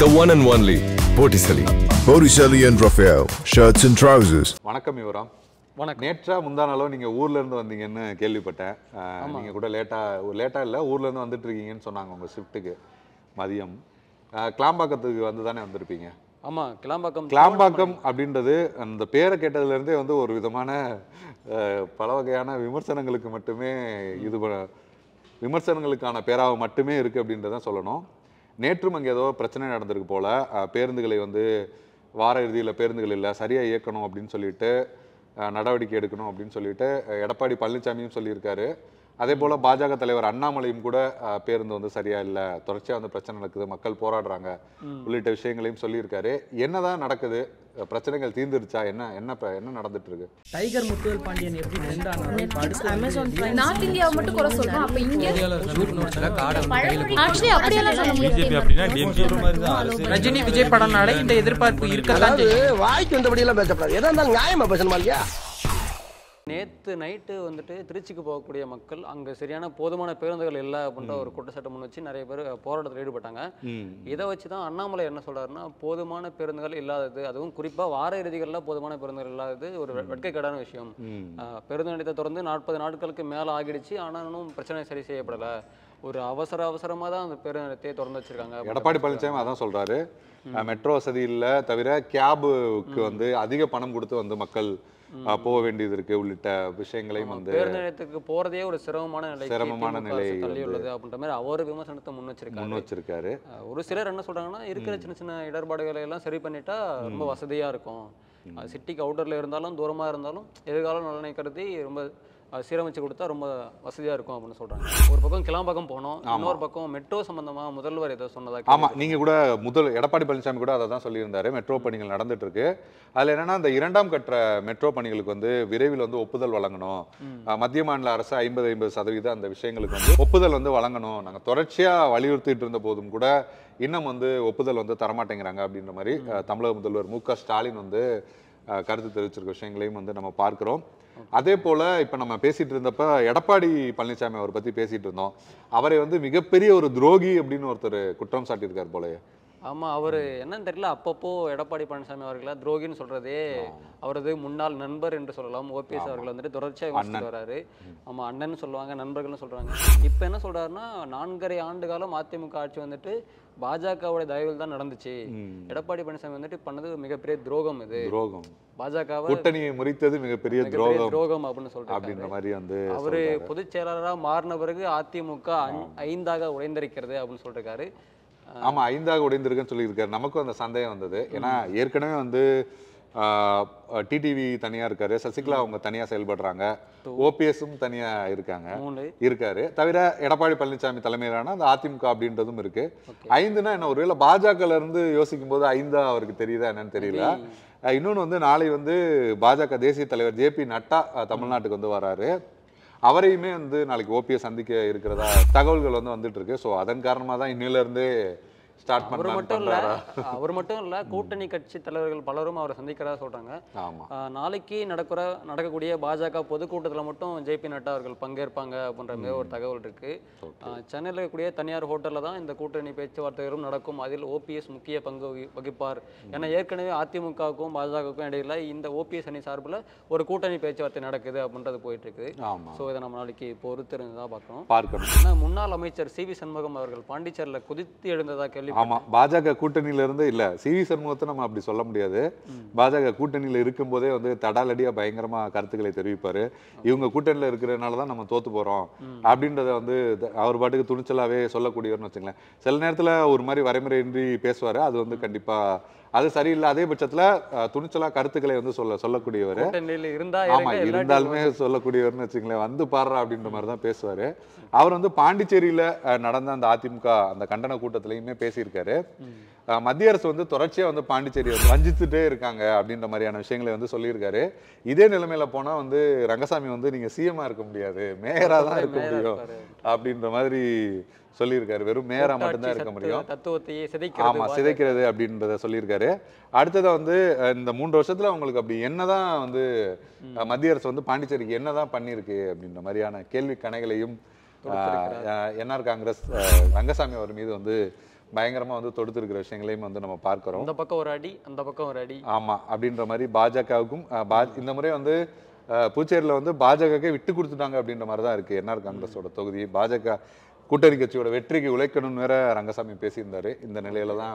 the one and only Botticelli. Botticelli and Raphael, shirts and trousers. வணக்கம் யுவராம் வணக்கம் நேற்றா முந்தா நாளோ நீங்க ஊர்ல இருந்து வந்தீங்கன்னு கேள்விப்பட்டேன் அஹ், நீங்க கூட லேட்டா லேட்டா இல்ல ஊர்ல இருந்து வந்துட்டு இருக்கீங்கன்னு சொன்னாங்க உங்க ஷிஃப்ட்டுக்கு மதியம் அஹ், கிளாம்பாக்கத்துக்கு வந்து தானே வந்திருப்பீங்க ஆமா கிளாம்பாக்கம் கிளாம்பாக்கம் அப்படின்றது அந்த பேரை கேட்டதுல இருந்தே வந்து ஒரு விதமான அஹ், பல வகையான விமர்சனங்களுக்கு மட்டுமே இது ப- விமர்சனங்களுக்கான பேராக மட்டுமே இருக்கு அப்படின்றத சொல்லணும் நேற்றும் அங்கே ஏதோ பிரச்சனை நடந்திருக்கு போல அஹ், பேருந்துகளை வந்து வார இறுதியில் பேருந்துகள் இல்லை சரியாக இயக்கணும் அப்படின்னு சொல்லிட்டு அஹ், நடவடிக்கை எடுக்கணும் அப்படின்னு சொல்லிட்டு அஹ், எடப்பாடி பழனிசாமியும் சொல்லியிருக்காரு அதே போல பாஜக தலைவர் அண்ணாமலையும் கூட அஹ், பேருந்து வந்து சரியா இல்லை தொடர்ச்சியாக வந்து பிரச்சனை நடக்குது மக்கள் போராடுறாங்க உள்ளிட்ட விஷயங்களையும் சொல்லியிருக்காரு என்னதான் நடக்குது அஹ், பிரச்சனைகள் தீர்ந்துருச்சா என்ன என்ன இப்ப- என்ன நடந்துட்டு இருக்கு டைகர் முத்துவேல் பாண்டியன் எப்படி ட்ரெண்ட் ஆனாலும் இப்ப அடுத்து வந்து நார்த் இந்தியாவை மட்டும் குறை சொல்றோம் அப்ப இங்க ஆக்சுவலி அப்படியெல்லாம் சொல்ல பிஜேபி அப்படின்னா டிஎம்கே ரஜினி விஜய் படம்னால இந்த எதிர்பார்ப்பு இருக்கத்தான் செய்யும் வாய்க்கு வந்தபடி எல்லாம் பேசப்படாது எதா இருந்தாலும் நியாயமா பேசணுமா இல்லையா நேத்து நைட்டு வந்துட்டு திருச்சிக்கு போகக்கூடிய மக்கள் அங்க சரியான போதுமான பேருந்துகள் இல்லை அப்படின்ற ஒரு குற்றச்சாட்டு முன் வச்சு நிறைய பேர் போராட்டத்தில் ஈடுபட்டாங்க இதை வச்சு தான் அண்ணாமலை என்ன சொல்றாருன்னா போதுமான பேருந்துகள் இல்லாதது அதுவும் குறிப்பா வார இறுதிகளில் போதுமான பேருந்துகள் இல்லாதது ஒரு வெட்கக்கேடான விஷயம் ஆஹ், பேருந்து நிலையத்தை தொடர்ந்து நாற்பது நாட்களுக்கு மேல ஆகிடுச்சு ஆனாலும் பிரச்சனை சரி செய்யப்படல ஒரு அவசர அவசரமா தான் அந்த பேருந்து நிலையத்தை திறந்து வச்சிருக்காங்க அப்படின்ற எடப்பாடி மாதிரி பழனிசாமி அதான் சொல்றாரு அஹ், மெட்ரோ வசதி இல்ல தவிர கேபுக்கு வந்து அதிக பணம் கொடுத்து வந்து மக்கள் அஹ், போக வேண்டியது இருக்கு உள்ளிட்ட விஷயங்களையும் வந்து பேருந்து நிலையத்துக்கு போறதே ஒரு சிரமமான நிலை சிரமமான நிலை தள்ளியுள்ளது அப்படின்ற மாதிரி அவர் விமர்சனத்தை முன் முன் வச்சிருக்காரு வச்சிருக்காரு அஹ் ஒரு சிலர் என்ன சொல்றாங்கன்னா இருக்கிற சின்ன சின்ன இடர்பாடுகளை எல்லாம் சரி பண்ணிட்டா ரொம்ப வசதியா இருக்கும் சிட்டிக்கு அவுட்டர்ல இருந்தாலும் தூரமா இருந்தாலும் எதிர்கால நலனை கருதி ரொம்ப அஹ், சீரமைச்சு கொடுத்தா ரொம்ப வசதியா இருக்கும் அப்படின்னு சொல்றாங்க ஒரு பக்கம் கிளாம்பாக்கம் போனோம் இன்னொரு பக்கம் மெட்ரோ சம்பந்தமா முதல்வர் ஏதோ சொன்னதா ஆமா கேள்விப்பட்டேன். நீங்க கூட முதல் எடப்பாடி பழனிசாமி கூட அதை தான் சொல்லியிருந்தாரு மெட்ரோ பணிகள் நடந்துட்டு இருக்கு அதுல என்னன்னா இந்த இரண்டாம் கட்ட மெட்ரோ பணிகளுக்கு வந்து விரைவில் வந்து ஒப்புதல் வழங்கணும் அஹ், மத்திய மாநில அரசு ஐம்பது ஐம்பது சதவீதம் அந்த விஷயங்களுக்கு வந்து ஒப்புதல் வந்து வழங்கணும் நாங்க தொடர்ச்சியா வலியுறுத்திட்டு இருந்த போதும் கூட இன்னும் வந்து ஒப்புதல் வந்து தரமாட்டேங்கிறாங்க அப்படின்ற மாதிரி அஹ், தமிழக முதல்வர் மு க ஸ்டாலின் வந்து அஹ், கருத்து தெரிவிச்சிருக்க விஷயங்களையும் வந்து நம்ம பார்க்கிறோம் அதே போல இப்ப நம்ம பேசிட்டு இருந்தப்ப எடப்பாடி பழனிசாமி அவர் பத்தி பேசிட்டு இருந்தோம் அவரை வந்து மிகப்பெரிய ஒரு துரோகி அப்படின்னு ஒருத்தர் குற்றம் சாட்டியிருக்கார் போலயே ஆமா அவரு என்னன்னு தெரியல அப்பப்போ எடப்பாடி பழனிசாமி அவர்களை துரோகின்னு சொல்றதே அவரது முன்னாள் நண்பர் என்று சொல்லலாம் ஓபிஎஸ் அவர்கள் வந்துட்டு தொடர்ச்சியா விமர்சித்து வராரு ஆமா அண்ணன் சொல்லுவாங்க நண்பர்கள்னு சொல்றாங்க இப்ப என்ன சொல்றாருன்னா நான்கரை ஆண்டு காலம் அதிமுக ஆட்சி வந்துட்டு பாஜகவோட தயவில் தான் நடந்துச்சு எடப்பாடி பழனிசாமி வந்துட்டு பண்ணது மிகப்பெரிய துரோகம் இது துரோகம் பாஜகவை கூட்டணியை முறித்தது மிகப்பெரிய மிகப்பெரிய துரோகம் துரோகம் அப்படின்னு அப்படின்ற சொல்றாரு மாதிரி வந்து அவரு சொல்றாரு. பொதுச் செயலாளரா மாறின பிறகு அதிமுக ஐ- ஐந்தாக உடைந்திருக்கிறது அப்படின்னு சொல்லிருக்காரு ஆமா ஐந்தாக உடைந்திருக்குன்னு சொல்லியிருக்காரு நமக்கும் அந்த சந்தேகம் வந்தது ஏன்னா ஏற்கனவே வந்து டிடிவி தனியா இருக்காரு சசிகலா அவங்க தனியா செயல்படுறாங்க ஓபிஎஸும் தனியா இருக்காங்க மூணு இருக்காரு தவிர எடப்பாடி பழனிசாமி தலைமையிலான அந்த அதிமுக அப்படின்றதும் இருக்கு ஐந்துனா என்ன ஒருவேளை பாஜகல இருந்து யோசிக்கும் போது ஐந்தா அவருக்கு தெரியுதா என்னன்னு தெரியல அஹ் இன்னொன்னு வந்து நாளை வந்து பாஜக தேசிய தலைவர் ஜே பி நட்டா அஹ், தமிழ்நாட்டுக்கு வந்து வராரு அவரையுமே வந்து நாளைக்கு ஓபிஎஸ் சந்திக்க இருக்கிறதா தகவல்கள் வந்து வந்துட்டு இருக்கு ஸோ அதன் காரணமா தான் இன்னில இருந்தே ஸ்டார்ட் அவர் பண்ணலாம் மட்டும் இல்ல பண்றாரா அவர் மட்டும் இல்ல கூட்டணி கட்சி தலைவர்கள் பலரும் அவரை சந்திக்கிறதா சொல்றாங்க ஆமா ஆஹ் நாளைக்கு நடக்கிற நடக்கக்கூடிய பாஜக பொதுக்கூட்டத்துல மட்டும் ஜேபி நட்டா அவர்கள் பங்கேற்பாங்க அப்படின்ற மாதிரி ஒரு தகவல் இருக்கு ஆஹ் சென்னையில் இருக்கக்கூடிய தனியார் ஹோட்டல்ல தான் இந்த கூட்டணி பேச்சுவார்த்தைகளும் நடக்கும் அதில் ஓபிஎஸ் முக்கிய பங்கு வகி- வகிப்பார் ஏன்னா ஏற்கனவே அதிமுகவுக்கும் பாஜகவுக்கும் இடையில இந்த ஓபிஎஸ் அணி சார்பில் ஒரு கூட்டணி பேச்சுவார்த்தை நடக்குது அப்படின்றது போயிட்டு இருக்கு ஆமா ஸோ இதை நம்ம நாளைக்கு பொறுத்திருந்து தான் பார்க்கணும் பார்க்கணும் ஆனா முன்னாள் அமைச்சர் சி வி சண்முகம் அவர்கள் பாண்டிச்சேரியில் குதித்து எழுந்ததா கேள்வி ஆமா பாஜக கூட்டணியில இருந்து இல்ல சி வி சண்முகத்தை நம்ம அப்படி சொல்ல முடியாது பாஜக கூட்டணியில இருக்கும்போதே வந்து தடாலடியா பயங்கரமா கருத்துக்களை தெரிவிப்பாரு இவங்க கூட்டணியில இருக்கிறதுனால தான் நம்ம தோத்து போறோம் அப்படின்றத வந்து த- அவர் பாட்டுக்கு துணிச்சலாவே சொல்லக்கூடியவர்னு வச்சுங்களேன் சில நேரத்துல ஒரு மாதிரி வரைமுறையின்றி பேசுவாரு அது வந்து கண்டிப்பா அது சரியில்லை அதே பட்சத்துல அஹ், துணிச்சலா கருத்துக்களை வந்து சொல்ல சொல்லக்கூடியவர் கூட்டணியில் இருந்தா ஆமா இருங்க, இல்லாட்டி இருந்தாலுமே சொல்லக்கூடியவர்னு வச்சுங்களேன் வந்து பாடுறா அப்படின்ற மாதிரி தான் பேசுவாரு அவர் வந்து பாண்டிச்சேரியில அஹ், நடந்த அந்த அதிமுக அந்த கண்டன கூட்டத்திலையுமே பேசியிருக்காரு அஹ், மத்திய அரசு வந்து தொடர்ச்சியா வந்து பாண்டிச்சேரியை வந்து வஞ்சித்துட்டே இருக்காங்க அப்படின்ற மாதிரியான விஷயங்களை வந்து சொல்லியிருக்காரு இதே நிலைமையில போனா வந்து ரங்கசாமி வந்து நீங்க சிஎம்மா இருக்க முடியாது மேயரா தான் இருக்க மேயரா முடியும் இருப்பாரு. அப்படின்ற மாதிரி சொல்லியிருக்காரு வெறும் மேயரா மட்டும்தான் இருக்க கூட்டாட்சி முடியும் சத்து- தத்துவத்தையே சிதைக்கிறது ஆமா பாஜக. சிதைக்கிறது அப்படின்றத சொல்லியிருக்காரு அடுத்ததா வந்து அஹ், இந்த மூன்று வருஷத்துல அவங்களுக்கு அப்படி என்னதான் வந்து அஹ், மத்திய அரசு வந்து பாண்டிச்சேரிக்கு என்னதான் பண்ணியிருக்கு அப்படின்ற மாதிரியான கேள்வி கணைகளையும் என்ஆர் காங்கிரஸ் அஹ், ரங்கசாமி அவர் மீது வந்து பயங்கரமா வந்து தொடுத்திருக்கிற விஷயங்களையும் வந்து நம்ம பார்க்கிறோம் இந்த பக்கம் ஒரு அடி அந்த பக்கம் ஒரு அடி ஆமா அப்படின்ற மாதிரி பாஜகவுக்கும் அஹ், பா- இந்த முறை வந்து அஹ், புதுச்சேரியில வந்து பாஜகக்கே விட்டு கொடுத்துட்டாங்க அப்படின்ற மாதிரி தான் இருக்கு என்ஆர் காங்கிரஸோட தொகுதி பாஜக கூட்டணி கட்சியோட வெற்றிக்கு உழைக்கணும்னு வேற ரங்கசாமி பேசியிருந்தாரு இந்த நிலையில தான்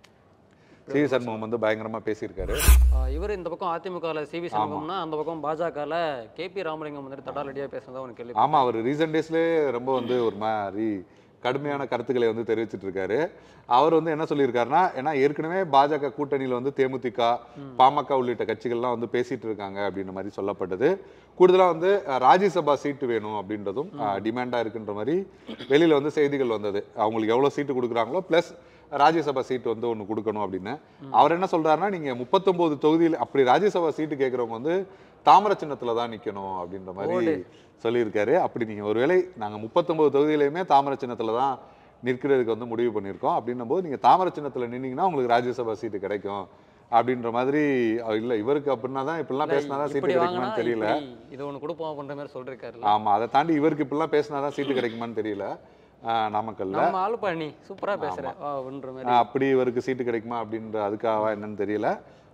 சி சண்முகம் வந்து பயங்கரமா பேசியிருக்காரு இவர் இந்த பக்கம் அதிமுகவில் சிவி சண்முகம்னா அந்த பக்கம் பாஜகவில் கேபி ராமலிங்கம் வந்துட்டு தடாலடியாக பேசுனதா உனக்கு கேள்வி ஆமா அவர் ரீசெண்ட் டேஸ்லேயே ரொம்ப வந்து ஒரு மாதிரி கடுமையான கருத்துக்களை வந்து தெரிவிச்சிட்டு இருக்காரு அவர் வந்து என்ன சொல்லியிருக்காருன்னா ஏன்னா ஏற்கனவே பாஜக கூட்டணியில வந்து தேமுதிக பாமக உள்ளிட்ட கட்சிகள்லாம் வந்து பேசிட்டு இருக்காங்க அப்படின்ற மாதிரி சொல்லப்பட்டது கூடுதலா வந்து அஹ், ராஜ்யசபா சீட்டு வேணும் அப்படின்றதும் டிமாண்டா இருக்குன்ற மாதிரி வெளியில வந்து செய்திகள் வந்தது அவங்களுக்கு எவ்வளவு சீட்டு கொடுக்குறாங்களோ பிளஸ் ராஜ்யசபா சீட்டு வந்து ஒன்று கொடுக்கணும் அப்படின்னு அவர் என்ன சொல்றாருன்னா நீங்க முப்பத்தொன்பது தொகுதியில் அப்படி ராஜ்யசபா சீட்டு கேட்குறவங்க வந்து தாமர சின்னத்துல தான் நிக்கணும் அப்படின்ற மாதிரி சொல்லியிருக்காரு அப்படி நீங்க ஒருவேளை நாங்க முப்பத்தொன்பது தொகுதியிலையுமே தாமர சின்னத்துல தான் நிற்கிறதுக்கு வந்து முடிவு பண்ணியிருக்கோம் அப்படின்னும் போது நீங்க தாமர சின்னத்துல நின்னீங்கன்னா உங்களுக்கு ராஜ்யசபா சீட்டு கிடைக்கும் அப்படின்ற மாதிரி அஹ் இல்ல இவருக்கு அப்படின்னா தான் இப்படிலாம் பேசினா தான் சீட்டு இப்படி வாங்கினா கிடைக்குமான்னு தெரியல இப்படி இது ஒன்று கொடுப்போம் அப்படின்ற மாதிரி சொல்லிருக்காரு ஆமா அதை தாண்டி இவருக்கு இப்படிலாம் பேசினா தான் சீட்டு கிடைக்குமான்னு தெரியல அஹ் நாமக்கல்ல நம்ம ஆளு பண்ணி சூப்பரா பேசுற அப்படின்ற மாதிரி ஆஹ் அப்படி இவருக்கு சீட்டு கிடைக்குமா அப்படின்ற அதுக்காக என்னன்னு தெரியல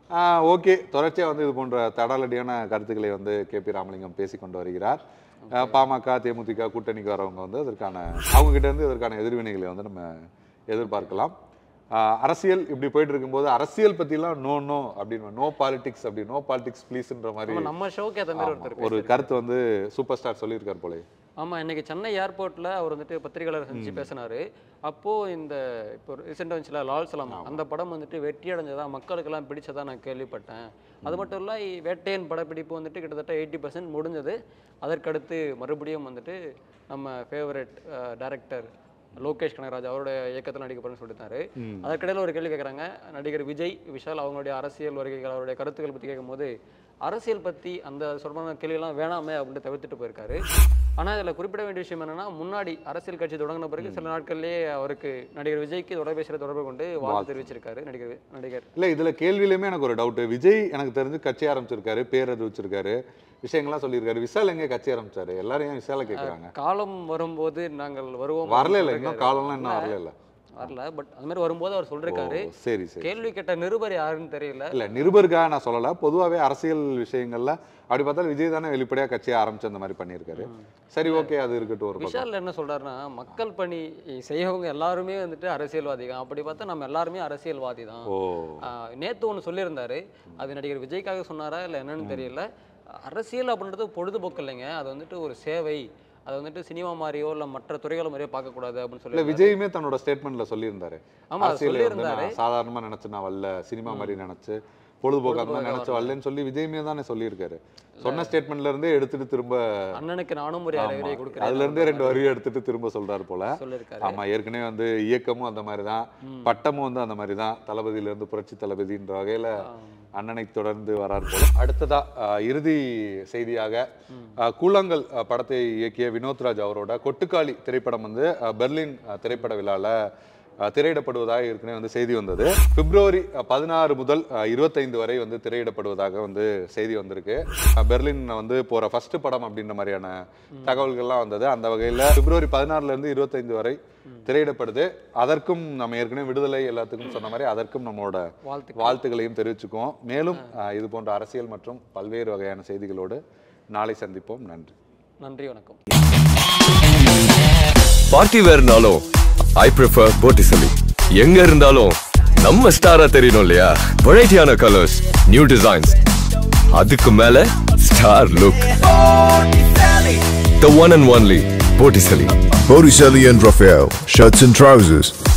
ஓகே தொடர்ச்சியா வந்து இது போன்ற தடாலடியான கருத்துக்களை வந்து கே பி ராமலிங்கம் பேசி கொண்டு வருகிறார் ஆஹ் பாமக தேமுதிக கூட்டணிக்கு வரவங்க வந்து அதற்கான அவங்க கிட்ட இருந்து இதற்கான எதிர்வினைகளை வந்து நம்ம எதிர்பார்க்கலாம் ஆஹ் அரசியல் இப்படி போயிட்டு இருக்கும்போது அரசியல் பத்திலாம் நோ நோ அப்படின்னு நோ பாலிடிக்ஸ் அப்படி நோ பாலிடிக்ஸ் ப்ளீஸ்ன்ற மாதிரி நம்ம- நம்ம ஷோக்கு ஏற்ற மாதிரி ஆமா, ஒருத்தர் ஒரு கருத்து வந்து சூப்பர் ஸ்டார் சொல்லியிருக்கார் போல ஆமா இன்னைக்கு சென்னை ஏர்போர்ட்ல அவர் வந்துட்டு பத்திரிகையாளர் சந்திச்சு பேசினாரு அப்போ இந்த இப்போ ரீசெண்டாக வந்துச்சுல லால் சலாம் அந்த படம் வந்துட்டு வெற்றி அடைஞ்சதா மக்களுக்கெல்லாம் பிடிச்சதா நான் கேள்விப்பட்டேன் அது மட்டும் இல்ல இ- வேட்டையன் படப்பிடிப்பு வந்துட்டு கிட்டத்தட்ட எயிட்டி பர்சன்ட் முடிஞ்சது அதற்கடுத்து மறுபடியும் வந்துட்டு நம்ம ஃபேவரட் டைரக்டர் லோகேஷ் கனகராஜ் அவருடைய இயக்கத்தில் நடிக்கப்படுன்னு சொல்லிட்டாரு அதற்கிடையில் ஒரு கேள்வி கேட்குறாங்க நடிகர் விஜய் விஷால் அவங்களுடைய அரசியல் வருகைகள் அவருடைய கருத்துக்கள் பற்றி கேட்கும்போது அரசியல் பற்றி அந்த சொல்றான கேள்வியெல்லாம் வேணாமே அப்படின்ட்டு தவிர்த்துட்டு போயிருக்காரு ஆனால் இதில் குறிப்பிட வேண்டிய விஷயம் என்னன்னா முன்னாடி அரசியல் கட்சி தொடங்கின பிறகு சில நாட்கள்லேயே அவருக்கு நடிகர் விஜய்க்கு தொலைபேசியில் தொடர்பு கொண்டு வாழ்த்து தெரிவிச்சிருக்காரு நடிகர் நடிகர் இல்ல இதுல கேள்வியிலுமே எனக்கு ஒரு டவுட் விஜய் எனக்கு தெரிஞ்சு கட்சி ஆரம்பிச்சிருக்காரு பேர் அறிவிச்சிருக்காரு விஷயங்கள்லாம் சொல்லியிருக்காரு விஷால் எங்க கட்சி ஆரம்பிச்சாரு எல்லாரும் ஏன் விஷால கேக்குறாங்க காலம் வரும்போது நாங்கள் வருவோம் வரல இல்ல அப்படின்னு இன்னும் சொல்லிருக்காரு. காலம்லாம் இன்னும் வரல இல்ல வரல பட் அந்த மாதிரி வரும்போது அவர் சொல்லிருக்காரு ஓ, சரி சரி கேள்வி கேட்ட நிருபர் யாருன்னு தெரியல இல்ல நிருபருக்காக நான் சொல்லல பொதுவாவே அரசியல் விஷயங்கள்ல அப்படி பார்த்தா விஜய் தானே வெளிப்படையா கட்சியை ஆரம்பிச்சு அந்த மாதிரி பண்ணியிருக்காரு சரி ஓகே அது இருக்கட்டும் ஒரு பக்கம் விஷால் என்ன சொல்றாருன்னா மக்கள் பணி செய்யறவங்க எல்லாருமே வந்துட்டு அரசியல்வாதி தான் அப்படி பார்த்தா நம்ம எல்லாருமே அரசியல்வாதி தான் ஓ ஆஹ் நேத்து ஒன்று சொல்லியிருந்தாரு அது நடிகர் விஜய்க்காக சொன்னாரா இல்லை என்னன்னு தெரியல அரசியல் அப்படின்றது பொழுதுபோக்கு இல்லைங்க அது வந்துட்டு ஒரு சேவை அது வந்துட்டு சினிமா மாதிரியோ இல்லை மற்ற துறைகள் மாதிரியோ பார்க்கக்கூடாது அப்படின்னு இல்ல சொல்லி விஜயுமே தன்னோட ஸ்டேட்மெண்ட்ல சொல்லியிருந்தாரு ஆமா, அது அரசியலை வந்து சொல்லியிருந்தாரு. நான் சாதாரணமா நினைச்சு நான் வரல சினிமா மாதிரி நினைச்சு பொழுதுபோக்கு அந்த மாதிரி நினைச்சு வரலன்னு சொல்லி விஜயுமே தானே சொல்லியிருக்காரு சொன்ன ஸ்டேட்மெண்ட்ல இருந்தே எடுத்துட்டு திரும்ப அண்ணனுக்கு நானும் ஒரு ஆமா. அரைவரை கொடுக்குறேன் அதுல இருந்தே ரெண்டு வரியை எடுத்துட்டு திரும்ப சொல்றாரு போல சொல்லியிருக்காரு ஆமா ஏற்கனவே வந்து இயக்கமும் அந்த மாதிரி தான் பட்டமும் வந்து அந்த மாதிரி தான் தளபதியில இருந்து புரட்சி தளபதின்ற வகையில அண்ணனை தொடர்ந்து வரார் போல அடுத்ததா அஹ், இறுதி செய்தியாக அஹ், கூழாங்கல் அஹ், படத்தை இயக்கிய வினோத்ராஜ் அவரோட கொட்டுக்காளி திரைப்படம் வந்து அஹ், பெர்லின் அஹ், திரைப்பட விழால அஹ், திரையிடப்படுவதாக ஏற்கனவே வந்து செய்தி வந்தது பிப்ரவரி அஹ், பதினாறு முதல் அஹ், இருபத்தைந்து வரை வந்து திரையிடப்படுவதாக வந்து செய்தி வந்திருக்கு அஹ், பெர்லின் வந்து போற ஃபர்ஸ்ட் படம் அப்படின்ற மாதிரியான தகவல்கள்லாம் வந்தது அந்த வகையில் பிப்ரவரி பதினாறுல இருந்து இருபத்தைந்து வரை திரையிடப்படுது அதற்கும் நம்ம ஏற்கனவே விடுதலை எல்லாத்துக்கும் சொன்ன மாதிரி அதற்கும் நம்மளோட வாழ்த்துக்கள். வாழ்த்துக்களையும் தெரிவிச்சுக்குவோம் மேலும் அஹ், இது போன்ற அரசியல் மற்றும் பல்வேறு வகையான செய்திகளோடு நாளை சந்திப்போம் நன்றி நன்றி வணக்கம் பார்ட்டி வேர்னாலும் ஐ ப்ரிஃபர் போட்டிசலி எங்க இருந்தாலும் நம்ம ஸ்டாரா தெரியணும் இல்லையா வெரைட்டியான கலர்ஸ் நியூ டிசைன்ஸ் அதுக்கு மேல star look the one and only Botticelli Botticelli and Raphael, shirts and trousers.